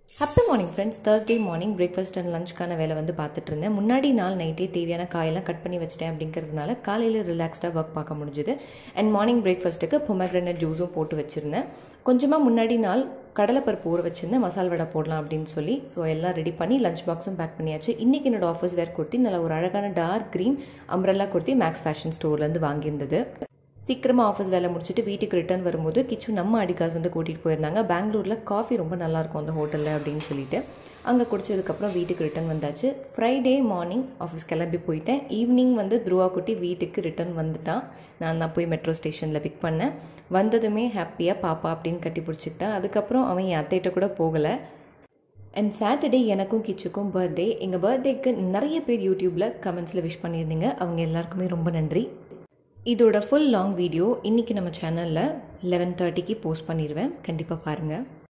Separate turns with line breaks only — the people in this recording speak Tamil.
happy morning friends Thursday morning breakfast and லஞ்சுக்கான வேலை வந்து பார்த்துட்டு இருந்தேன் முன்னாடி நாள் நைட்டே தேவையான காயெல்லாம் கட் பண்ணி வச்சிட்டேன் அப்படிங்கிறதுனால காலையில் ரிலாக்ஸ்டாக ஒர்க் பார்க்க முடிஞ்சுது அண்ட் மார்னிங் பிரேக்ஃபாஸ்ட்டுக்கு பொமக்ரனட் ஜூஸும் போட்டு வச்சுருந்தேன் கொஞ்சமாக முன்னாடி நாள் கடலைப்பருப்பு ஊற வச்சிருந்தேன் மசால் வடை போடலாம் அப்படின்னு சொல்லி ஸோ எல்லாம் ரெடி பண்ணி லஞ்ச் பாக்ஸும் பேக் பண்ணியாச்சு இன்றைக்கி என்னோட ஆஃபீஸ் வேர் குர்த்தி நல்ல ஒரு அழகான dark green umbrella kurti Max fashion ஸ்டோர்லேருந்து வாங்கியிருந்தது சீக்கிரமாக ஆஃபீஸ் வேலை முடிச்சுட்டு வீட்டுக்கு ரிட்டர்ன் வரும்போது கிச்சு நம்ம அடிகாஸ் வந்து கூட்டிகிட்டு போயிருந்தாங்க பெங்களூரில் காஃபி ரொம்ப நல்லாயிருக்கும் அந்த ஹோட்டலில் அப்படின்னு சொல்லிட்டு அங்கே குடிச்சதுக்கப்புறம் வீட்டுக்கு ரிட்டர்ன் வந்தாச்சு ஃப்ரைடே மார்னிங் ஆஃபீஸ் கிளம்பி போயிட்டேன் ஈவினிங் வந்து துருவா குட்டி வீட்டுக்கு ரிட்டர்ன் வந்துட்டான் நான் தான் போய் மெட்ரோ ஸ்டேஷனில் பிக் பண்ணேன் வந்ததுமே ஹாப்பியாக பாப்பா அப்படின்னு கட்டி பிடிச்சிக்கிட்டான் அதுக்கப்புறம் அவன் என் அத்தைகிட்ட கூட போகலை அண்ட் சாட்டர்டே எனக்கும் கிச்சுக்கும் பர்த்டே எங்கள் பர்த்டேக்கு நிறைய பேர் யூடியூப்பில் கமெண்ட்ஸில் விஷ் பண்ணியிருந்தீங்க அவங்க எல்லாருக்குமே ரொம்ப நன்றி இதோட ஃபுல் லாங் வீடியோ இன்றைக்கி நம்ம சேனலில் லெவன் தேர்ட்டிக்கு போஸ்ட் பண்ணிடுவேன் கண்டிப்பாக பாருங்கள்